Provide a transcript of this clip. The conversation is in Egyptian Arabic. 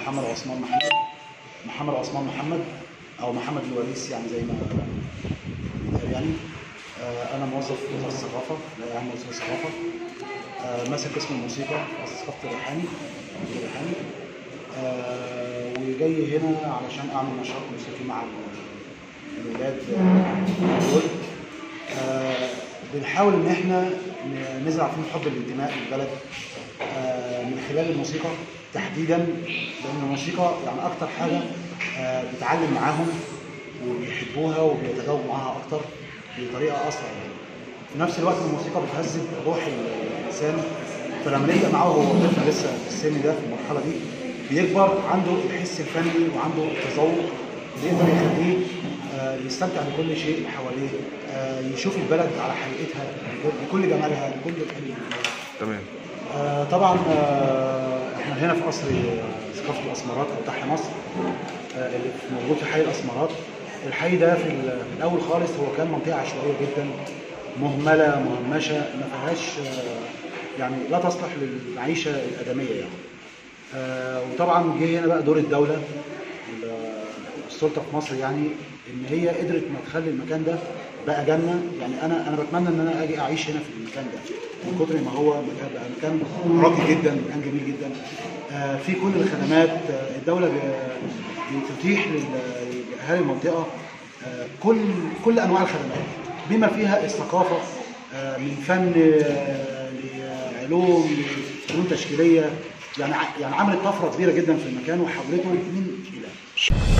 محمد عثمان محمد محمد عثمان محمد او محمد الوريث يعني زي ما بيتقال يعني آه، انا موظف في وزاره الثقافه لا اعمل وزاره الثقافه آه، ماسك قسم الموسيقى في ثقافه الريحاني في الريحاني آه، وجاي هنا علشان اعمل نشاط موسيقي مع ال- الولاد آه، دول آه، بنحاول ان احنا ن- نزرع فيهم حب الانتماء للبلد آه، من خلال الموسيقى تحديدا لان الموسيقى يعني اكتر حاجه آه، بتعلم معاهم وبيحبوها وبيتجاوبوا معاها اكتر بطريقه اسرع يعني. في نفس الوقت الموسيقى بتهذب روح الانسان فلما نبدا معاه وهو طفل لسه في السن ده في المرحله دي بيكبر عنده الحس الفني وعنده التذوق اللي يقدر يخليه آه، يستمتع بكل شيء حواليه آه، يشوف البلد على حقيقتها بكل جمالها بكل الحلو تمام آه، طبعا آه، احنا هنا في قصر آه، ثقافه الاسمرات او تحيا مصر آه، اللي في- موجود في حي الاسمرات الحي ده في ال- في الاول خالص هو كان منطقه عشوائيه جدا مهمله مهمشه ما فيهاش آه، يعني لا تصلح للمعيشه الادميه يعني آه، وطبعا جه هنا بقى دور الدوله ال- السلطه في مصر يعني ان هي قدرت ما تخلي المكان ده بقى جنه يعني انا انا بتمنى ان انا اجي اعيش هنا في المكان ده من كتر ما هو مكان بقى مكان راقي جدا مكان جميل جدا آه، في كل الخدمات آه، الدوله ب- بتتيح لل- لاهالي المنطقه آه، كل كل انواع الخدمات بما فيها الثقافه آه، من فن آه، لعلوم لفنون تشكيليه يعني ع- يعني عملت طفره كبيره جدا في المكان وحولته من الى